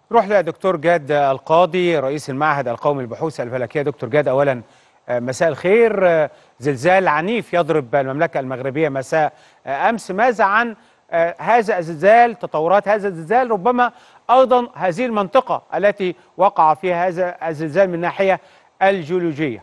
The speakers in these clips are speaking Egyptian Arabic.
نروح لدكتور جاد القاضي رئيس المعهد القومي للبحوث الفلكيه دكتور جاد اولا آه، مساء الخير آه، زلزال عنيف يضرب المملكه المغربيه مساء آه، امس ماذا عن آه، هذا الزلزال تطورات هذا الزلزال ربما ايضا هذه المنطقه التي وقع فيها هذا الزلزال من الناحيه الجيولوجيه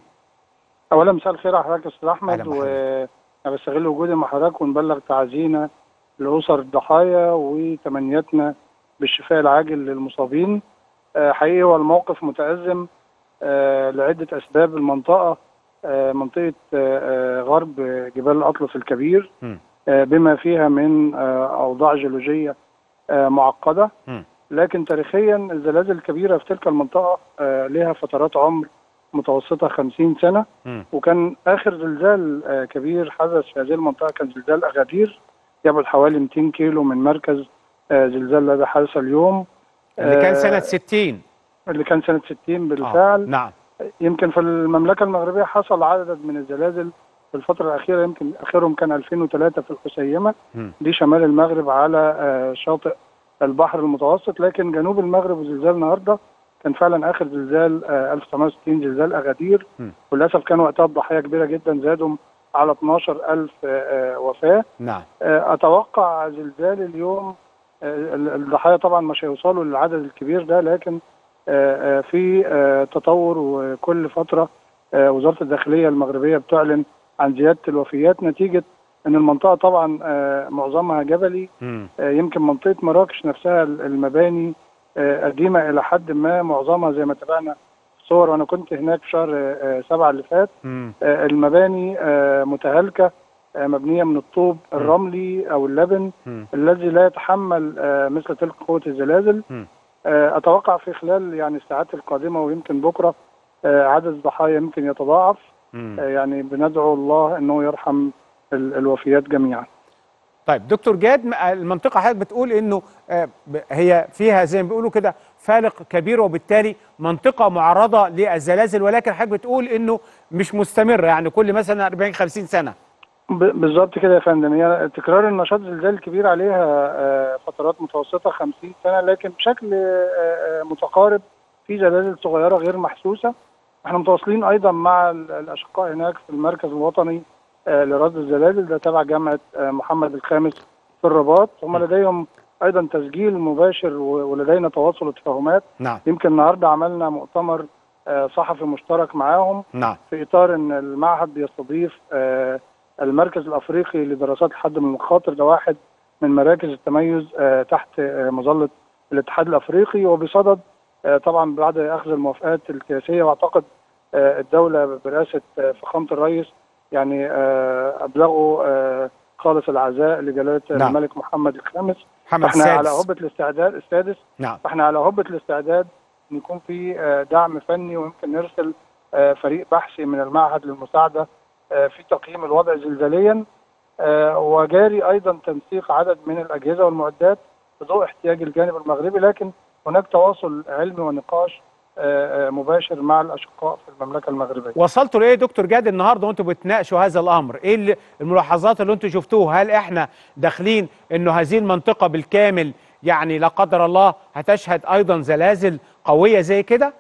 اولا مساء الخير على حضرتك يا استاذ أهلا احمد بحضرتك. وانا بستغل وجودي مع حضرتك ونبلغ تعازينا لاسر الضحايا وتمنياتنا بالشفاء العاجل للمصابين آه، حقيقي هو الموقف متأزم آه، لعدة أسباب المنطقة آه، منطقة آه، آه، غرب جبال الأطلس الكبير مم. آه، بما فيها من آه، أوضاع جيولوجية آه، معقدة مم. لكن تاريخيا الزلازل الكبيرة في تلك المنطقة آه، لها فترات عمر متوسطة 50 سنة مم. وكان اخر زلزال آه، كبير حدث في هذه المنطقه كان زلزال اغادير يبعد حوالي 200 كيلو من مركز آه، زلزال الذي حدث اليوم اللي كان آه، سنه 60 اللي كان سنه 60 آه، بالفعل نعم يمكن في المملكه المغربيه حصل عدد من الزلازل في الفتره الاخيره يمكن اخرهم كان 2003 في الحسيمه مم. دي شمال المغرب على آه، شاطئ البحر المتوسط لكن جنوب المغرب وزلزال النهارده كان فعلا اخر زلزال آه، 1960 زلزال اغادير م. وللاسف كان وقتها الضحايا كبيره جدا زادوا على 12000 آه، آه، وفاه نعم آه، اتوقع زلزال اليوم آه، ال- الضحايا طبعا مش هيوصلوا للعدد الكبير ده لكن آه، آه، في آه، تطور وكل فتره آه، وزاره الداخليه المغربيه بتعلن عن زياده الوفيات نتيجه ان المنطقه طبعا آه، معظمها جبلي مم. آه، يمكن منطقه مراكش نفسها المباني آه، قديمه الى حد ما معظمها زي ما تابعنا في صور وانا كنت هناك في شهر آه، آه، سبعة اللي فات مم. آه، المباني آه، متهالكه آه، مبنيه من الطوب الرملي او اللبن مم. الذي لا يتحمل آه، مثل تلك قوه الزلازل مم. آه، اتوقع في خلال يعني الساعات القادمه ويمكن بكره آه، عدد الضحايا يمكن يتضاعف مم. آه، يعني بندعو الله انه يرحم ال- الوفيات جميعا طيب دكتور جاد م- المنطقة حضرتك بتقول انه آه، ب- هي فيها زي ما بيقولوا كده فالق كبير وبالتالي منطقة معرضة للزلازل ولكن حضرتك بتقول انه مش مستمرة يعني كل مثلا 40 50 سنة ب- بالظبط كده يا فندم هي تكرار النشاط الزلزال الكبير عليها آه، فترات متوسطه 50 سنه لكن بشكل آه، آه، متقارب في زلازل صغيره غير محسوسه احنا متواصلين ايضا مع ال- الاشقاء هناك في المركز الوطني آه، لرصد الزلازل ده تبع جامعه آه، محمد الخامس في الرباط هم لديهم ايضا تسجيل مباشر و- ولدينا تواصل وتفاهمات نعم يمكن النهارده عملنا مؤتمر آه، صحفي مشترك معاهم نعم في اطار ان المعهد بيستضيف آه، المركز الافريقي لدراسات الحد من المخاطر ده واحد من مراكز التميز آه، تحت آه، مظله الاتحاد الافريقي وبصدد آه، طبعا بعد اخذ الموافقات السياسيه واعتقد آه، الدوله برئاسه آه، فخامه الرئيس يعني آه، ابلغوا آه، خالص العزاء لجلاله نعم. الملك محمد الخامس محمد احنا على السادس هبه الاستعداد السادس نعم فاحنا على هبه الاستعداد ان يكون في آه، دعم فني ويمكن نرسل آه، فريق بحثي من المعهد للمساعده آه، في تقييم الوضع زلزاليا آه، وجاري ايضا تنسيق عدد من الاجهزه والمعدات بضوء احتياج الجانب المغربي لكن هناك تواصل علمي ونقاش آه، آه، مباشر مع الاشقاء في المملكه المغربيه. وصلتوا لايه يا دكتور جاد النهارده وانتوا بتناقشوا هذا الامر ايه اللي- الملاحظات اللي انتوا شفتوها هل احنا داخلين انه هذه المنطقة بالكامل يعني لا قدر الله هتشهد ايضا زلازل قوية زي كده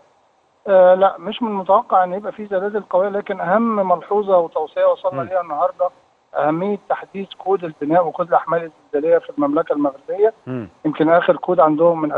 آه لا مش من المتوقع ان يبقى في زلازل قويه لكن اهم ملحوظه وتوصيه وصلنا م. ليها النهارده اهميه تحديث كود البناء وكود الاحمال الزلزاليه في المملكه المغربيه مم. يمكن اخر كود عندهم من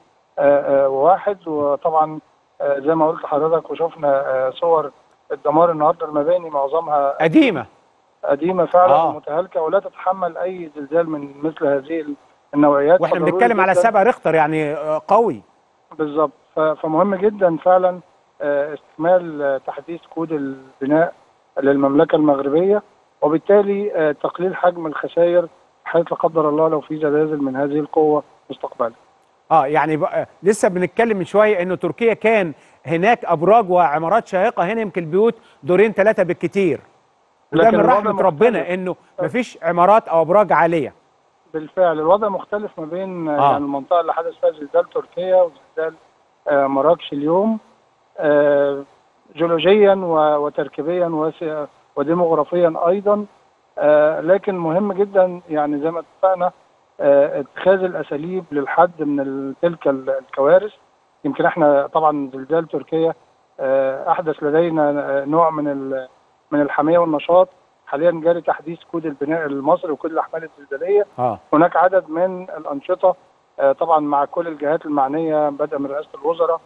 2001 وطبعا آه، زي ما قلت لحضرتك وشفنا آه، صور الدمار النهارده المباني معظمها قديمة قديمه فعلا آه. ومتهالكه ولا تتحمل اي زلزال من مثل هذه النوعيات واحنا فضروري بنتكلم على جداً- سبع ريختر يعني آه، قوي بالظبط ف- فمهم جدا فعلا آه، استكمال آه، تحديث كود البناء للمملكه المغربيه وبالتالي آه، تقليل حجم الخسائر حيث لا قدر الله لو في زلازل من هذه القوه مستقبلا. اه يعني بقى لسه بنتكلم من شويه انه تركيا كان هناك ابراج وعمارات شاهقه هنا يمكن البيوت دورين ثلاثه بالكتير وده لكن من الوضع رحمه مختلف. ربنا انه مفيش عمارات او ابراج عاليه بالفعل الوضع مختلف ما بين آه. آه. يعني المنطقه اللي حدث فيها زلزال تركيا وزلزال آه، مراكش اليوم آه، جيولوجيا و- وتركيبيا وس- وديموغرافيا ايضا آه، لكن مهم جدا يعني زي ما اتفقنا آه، اتخاذ الاساليب للحد من ال- تلك ال- الكوارث يمكن احنا طبعا زلزال تركيا آه، احدث لدينا آه، نوع من ال- من الحمايه والنشاط حاليا جاري تحديث كود البناء المصري وكود الاحمال الزلزاليه اه هناك عدد من الانشطه آه، طبعا مع كل الجهات المعنيه بدءا من رئاسه الوزراء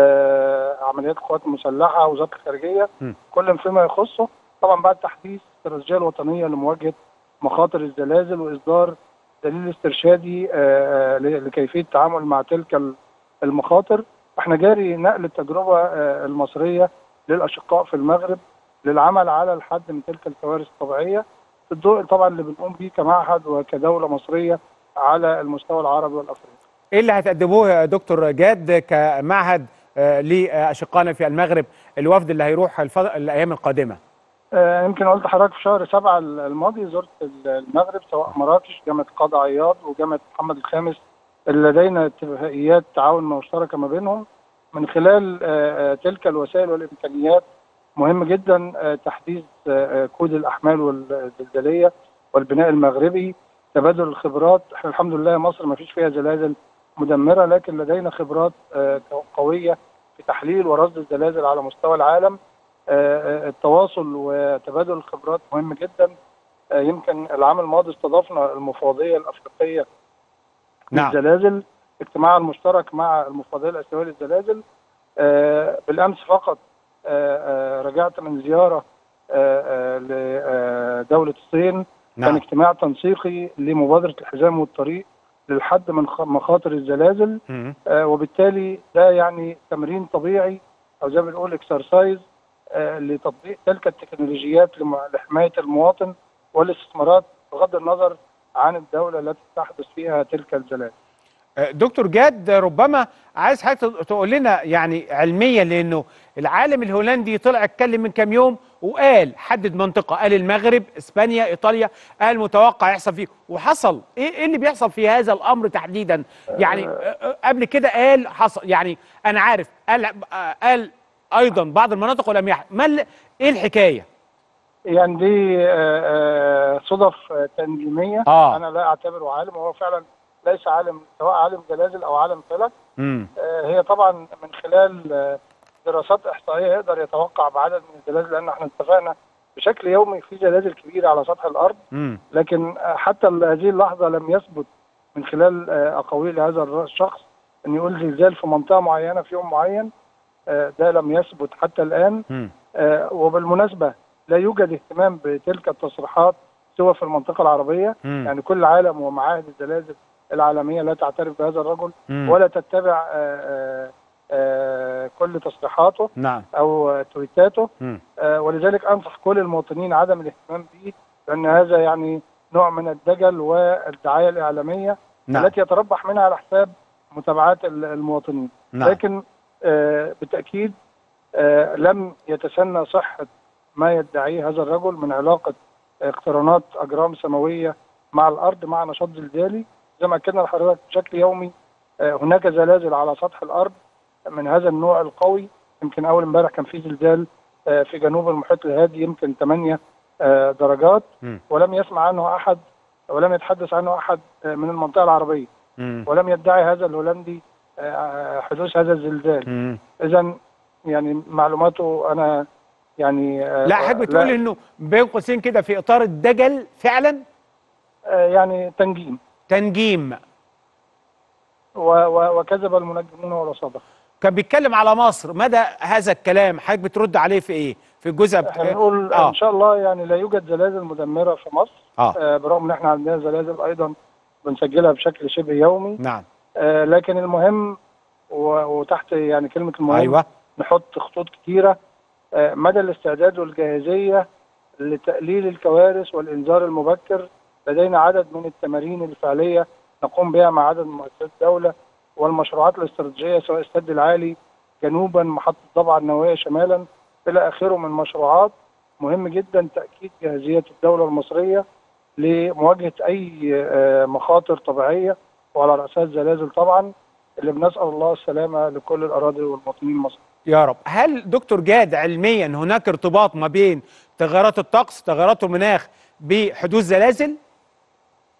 آه، عمليات القوات المسلحه وزاره الخارجيه م. كل فيما يخصه طبعا بعد تحديث الاستراتيجيه الوطنيه لمواجهه مخاطر الزلازل واصدار دليل استرشادي آه، آه، ل- لكيفيه التعامل مع تلك ال- المخاطر احنا جاري نقل التجربه آه، المصريه للاشقاء في المغرب للعمل على الحد من تلك الكوارث الطبيعيه في الضوء طبعا اللي بنقوم بيه كمعهد وكدوله مصريه على المستوى العربي والافريقي. ايه اللي هتقدموه يا دكتور جاد كمعهد آه، لاشقائنا في المغرب الوفد اللي هيروح الف... الايام القادمه آه، يمكن قلت لحضرتك في شهر سبعة الماضي زرت المغرب سواء مراكش جامعة قاضي عياض وجامعة محمد الخامس اللي لدينا اتفاقيات تعاون مشتركة ما بينهم من خلال آه، آه، تلك الوسائل والإمكانيات مهم جدا آه، تحديث آه، آه، كود الأحمال والزلزالية والبناء المغربي تبادل الخبرات احنا الحمد لله مصر ما فيش فيها زلازل مدمرة لكن لدينا خبرات آه، قوية في تحليل ورصد الزلازل على مستوى العالم آه، آه، التواصل وتبادل الخبرات مهم جدا آه، يمكن العام الماضي استضفنا المفوضيه الافريقيه نعم. للزلازل اجتماع المشترك مع المفوضيه الاسيويه للزلازل آه، بالامس فقط آه، آه، رجعت من زياره آه، آه، لدوله الصين كان نعم اجتماع تنسيقي لمبادره الحزام والطريق للحد من خ- مخاطر الزلازل مم. آه، وبالتالي ده يعني تمرين طبيعي او زي ما بنقول اكسرسايز لتطبيق تلك التكنولوجيات لم- لحمايه المواطن والاستثمارات بغض النظر عن الدوله التي تحدث فيها تلك الزلازل. آه، دكتور جاد ربما عايز حضرتك تقول لنا يعني علميا لانه العالم الهولندي طلع اتكلم من كام يوم وقال حدد منطقه قال المغرب اسبانيا ايطاليا قال متوقع يحصل فيه وحصل ايه إيه اللي بيحصل في هذا الامر تحديدا يعني آه، آه، قبل كده قال حصل يعني انا عارف قال آه، قال ايضا بعض المناطق ولم يحدث ما ال- ايه الحكايه يعني دي آه، آه، صدف آه، تنجيميه آه. انا لا اعتبره عالم وهو فعلا ليس عالم سواء عالم زلازل او عالم فلك امم آه، هي طبعا من خلال آه، دراسات احصائيه يقدر يتوقع بعدد من الزلازل لان احنا اتفقنا بشكل يومي في زلازل كبيره على سطح الارض امم لكن آه، حتى هذه اللحظه لم يثبت من خلال آه، اقاويل هذا الر- الشخص ان يقول زلزال في منطقه معينه في يوم معين آه، ده لم يثبت حتى الان امم آه، وبالمناسبه لا يوجد اهتمام بتلك التصريحات سوى في المنطقه العربيه مم. يعني كل العالم ومعاهد الزلازل العالميه لا تعترف بهذا الرجل مم. ولا تتبع آه، آه، آه، كل تصريحاته نعم او آه، تويتاته مم. آه، ولذلك انصح كل المواطنين عدم الاهتمام به لان هذا يعني نوع من الدجل والدعايه الاعلاميه نعم التي يتربح منها على حساب متابعات ال- المواطنين نعم لكن آه، بالتاكيد آه، لم يتسنى صحه ما يدعيه هذا الرجل من علاقه اقترانات اجرام سماويه مع الارض مع نشاط زلزالي زي ما اكدنا لحضرتك بشكل يومي آه، هناك زلازل على سطح الارض من هذا النوع القوي يمكن اول امبارح كان في زلزال آه، في جنوب المحيط الهادي يمكن 8 آه، درجات مم. ولم يسمع عنه احد ولم يتحدث عنه احد آه، من المنطقه العربيه مم. ولم يدعي هذا الهولندي آه، حدوث هذا الزلزال مم. اذا يعني معلوماته انا يعني آه، لا حضرتك بتقول انه بين قوسين كده في اطار الدجل فعلا آه، يعني تنجيم تنجيم و- و- وكذب المنجمون ولا صدق كان بيتكلم على مصر مدى هذا الكلام حضرتك بترد عليه في ايه في الجزء احنا بت... بنقول آه. ان شاء الله يعني لا يوجد زلازل مدمره في مصر اه آه، برغم ان احنا عندنا زلازل ايضا بنسجلها بشكل شبه يومي نعم آه، لكن المهم و- وتحت يعني كلمه المهم ايوه نحط خطوط كتيره آه، مدى الاستعداد والجاهزيه لتقليل الكوارث والانذار المبكر لدينا عدد من التمارين الفعليه نقوم بها مع عدد من مؤسسات الدوله والمشروعات الاستراتيجيه سواء السد العالي جنوبا محطه ضبعه النوويه شمالا الى اخره من مشروعات مهم جدا تاكيد جاهزيه الدوله المصريه لمواجهه اي آه، مخاطر طبيعيه وعلى راسها الزلازل طبعا اللي بنسال الله السلامه لكل الاراضي والمواطنين المصريين. يا رب هل دكتور جاد علميا هناك ارتباط ما بين تغيرات الطقس تغيرات المناخ بحدوث زلازل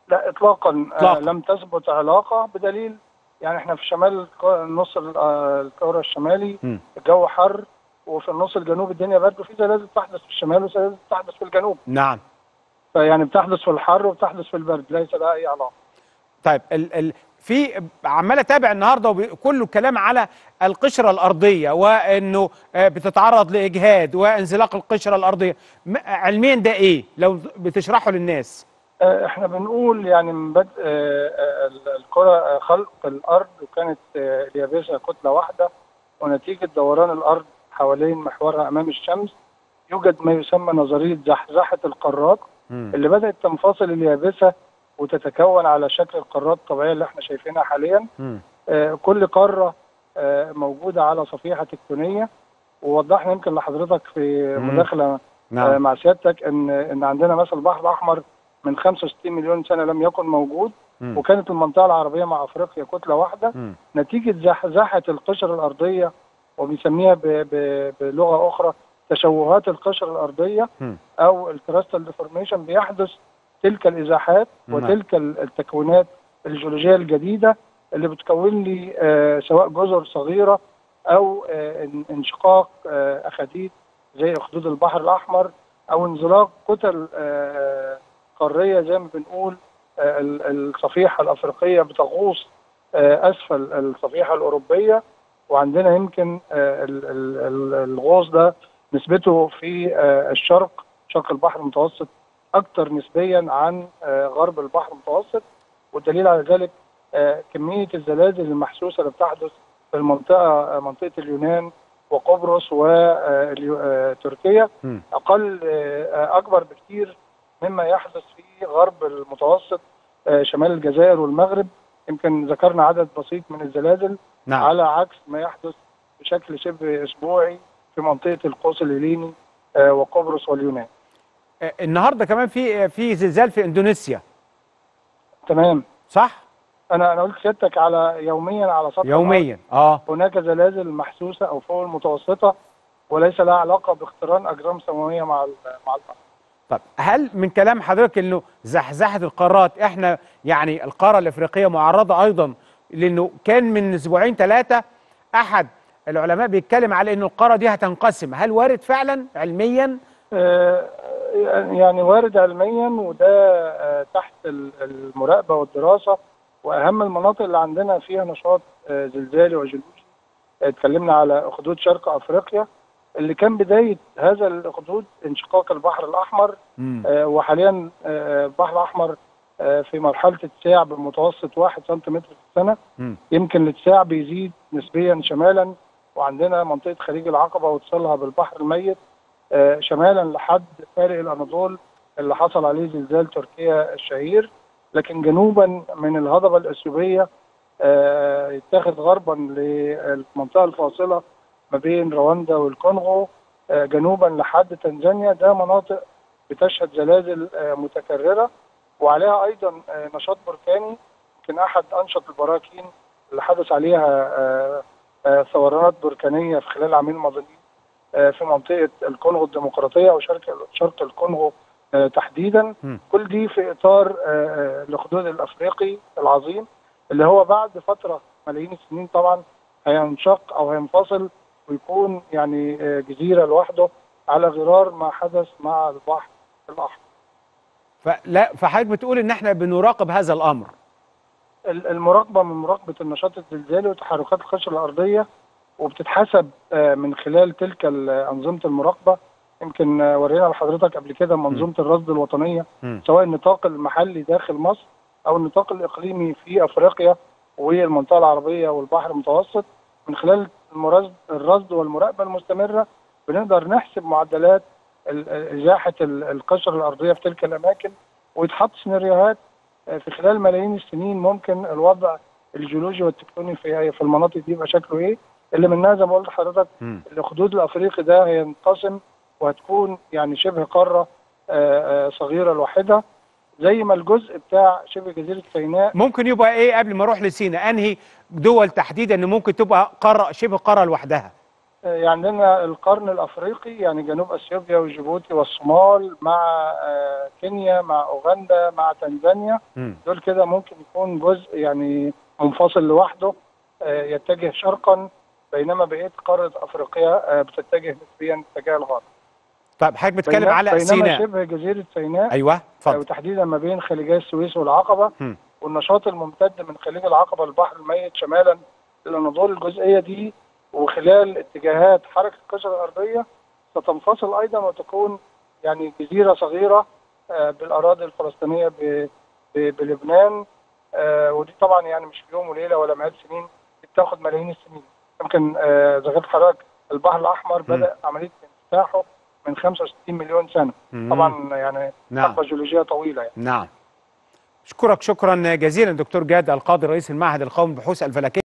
لا اطلاقا إطلاقاً. آه لم تثبت علاقه بدليل يعني احنا في شمال الق- النص ال- آه، الكره الشمالي مم. الجو حر وفي النص الجنوبي الدنيا برد وفي زلازل تحدث في الشمال وزلازل تحدث في الجنوب نعم فيعني بتحدث في الحر وبتحدث في البرد ليس لها اي علاقه طيب ال ال في عمال اتابع النهارده وكله كلام على القشره الارضيه وانه آه، بتتعرض لاجهاد وانزلاق القشره الارضيه م- علميا ده ايه لو بتشرحه للناس آه، احنا بنقول يعني من بدء آه، آه، ال- الكرة آه، خلق الأرض وكانت آه، اليابسة كتلة واحدة ونتيجة دوران الأرض حوالين محورها أمام الشمس يوجد ما يسمى نظرية زحزحة القارات مم. اللي بدأت تنفصل اليابسة وتتكون على شكل القارات الطبيعية اللي احنا شايفينها حاليا مم. آه، كل قارة آه، موجودة على صفيحة تكتونية ووضحنا يمكن لحضرتك في مم. مداخلة آه، نعم مع سيادتك ان ان عندنا مثلا البحر الاحمر من 65 مليون سنه لم يكن موجود مم. وكانت المنطقه العربيه مع افريقيا كتله واحده مم. نتيجه زحزحه القشره الارضيه وبنسميها ب- ب- بلغه اخرى تشوهات القشره الارضيه مم. او الكراستال ديفورميشن بيحدث تلك الازاحات نعم. وتلك ال- التكوينات الجيولوجيه الجديده اللي بتكون لي آه، سواء جزر صغيره او آه، ان- انشقاق آه، اخاديد زي اخدود البحر الاحمر او انزلاق كتل آه، قاريه زي ما بنقول آه، ال- الصفيحه الافريقيه بتغوص آه، اسفل الصفيحه الاوروبيه وعندنا يمكن آه، ال- ال- ال- الغوص ده نسبته في آه، الشرق شرق البحر المتوسط اكثر نسبيا عن آه، غرب البحر المتوسط والدليل على ذلك آه، كميه الزلازل المحسوسه اللي بتحدث في المنطقه آه، منطقه اليونان وقبرص وتركيا مم. اقل آه، اكبر بكثير مما يحدث في غرب المتوسط آه، شمال الجزائر والمغرب يمكن ذكرنا عدد بسيط من الزلازل نعم على عكس ما يحدث بشكل شبه اسبوعي في منطقه القوس الليليني آه، وقبرص واليونان آه، النهارده كمان في في زلزال في اندونيسيا تمام صح انا انا قلت سيادتك على يوميا على سطح الأرض يوميا اه هناك زلازل محسوسه او فوق المتوسطه وليس لها علاقه باقتران اجرام سماويه مع ال- مع الارض طب هل من كلام حضرتك انه زحزحه القارات احنا يعني القاره الافريقيه معرضه ايضا لانه كان من اسبوعين ثلاثه احد العلماء بيتكلم على انه القاره دي هتنقسم هل وارد فعلا علميا آه، يعني وارد علميا وده آه، تحت ال- المراقبه والدراسه واهم المناطق اللي عندنا فيها نشاط آه، زلزالي وجيولوجي آه، اتكلمنا على اخدود شرق افريقيا اللي كان بدايه هذا الاخدود انشقاق البحر الاحمر مم. آه، وحاليا آه، البحر الاحمر آه، في مرحله اتساع بمتوسط 1 سنتيمتر في السنه مم. يمكن الاتساع بيزيد نسبيا شمالا وعندنا منطقه خليج العقبه واتصالها بالبحر الميت آه، شمالا لحد فارق الاناضول اللي حصل عليه زلزال تركيا الشهير لكن جنوبا من الهضبه الاثيوبيه آه، يتاخد غربا للمنطقه الفاصله ما بين رواندا والكونغو آه، جنوبا لحد تنزانيا ده مناطق بتشهد زلازل آه، متكرره وعليها ايضا آه، نشاط بركاني يمكن احد انشط البراكين اللي حدث عليها آه، آه، ثورانات بركانيه في خلال العامين الماضيين آه، في منطقه الكونغو الديمقراطيه او شرق شرق الكونغو آه، تحديدا مم. كل دي في اطار آه، آه، الاخدود الافريقي العظيم اللي هو بعد فتره ملايين السنين طبعا هينشق او هينفصل ويكون يعني آه، جزيره لوحده على غرار ما حدث مع البحر الاحمر فلا فحضرتك بتقول ان احنا بنراقب هذا الامر ال- المراقبه من مراقبه النشاط الزلزالي وتحركات القشره الارضيه وبتتحسب آه، من خلال تلك ال- انظمه المراقبه يمكن آه، ورينا لحضرتك قبل كده منظومه الرصد الوطنيه مم. سواء النطاق المحلي داخل مصر او النطاق الاقليمي في افريقيا والمنطقه العربيه والبحر المتوسط من خلال المرصد الرصد والمراقبه المستمره بنقدر نحسب معدلات ال- ال- ازاحه ال- القشره الارضيه في تلك الاماكن ويتحط سيناريوهات آه، في خلال ملايين السنين ممكن الوضع الجيولوجي والتكتوني في في المناطق دي يبقى شكله ايه اللي منها زي ما قلت لحضرتك مم. الخدود الافريقي ده هينقسم وهتكون يعني شبه قاره آه، آه، صغيره لوحدها زي ما الجزء بتاع شبه جزيره سيناء ممكن يبقى ايه قبل ما اروح لسينا انهي دول تحديدا ان ممكن تبقى قاره شبه قاره لوحدها يعني عندنا القرن الافريقي يعني جنوب اثيوبيا وجيبوتي والصومال مع آه، كينيا مع اوغندا مع تنزانيا مم. دول كده ممكن يكون جزء يعني منفصل لوحده آه، يتجه شرقا بينما بقيه قاره افريقيا آه، بتتجه نسبيا اتجاه الغرب طيب حضرتك بتتكلم بينما- على بينما سيناء شبه جزيره سيناء ايوه آه، اتفضل وتحديدا ما بين خليجي السويس والعقبه مم. والنشاط الممتد من خليج العقبه البحر الميت شمالا للاناضول الجزئيه دي وخلال اتجاهات حركه القشره الارضيه ستنفصل ايضا وتكون يعني جزيره صغيره آه، بالاراضي الفلسطينيه ب- ب- بلبنان آه، ودي طبعا يعني مش في يوم وليله ولا مئات سنين دي بتاخد ملايين السنين يمكن آه، زي ما قلت لحضرتك البحر الاحمر بدا عمليه انفتاحه من 65 مليون سنه مم. طبعا يعني نعم. حقبه جيولوجيه طويله يعني نعم اشكرك شكرا جزيلا دكتور جاد القاضي رئيس المعهد القومي للبحوث الفلكيه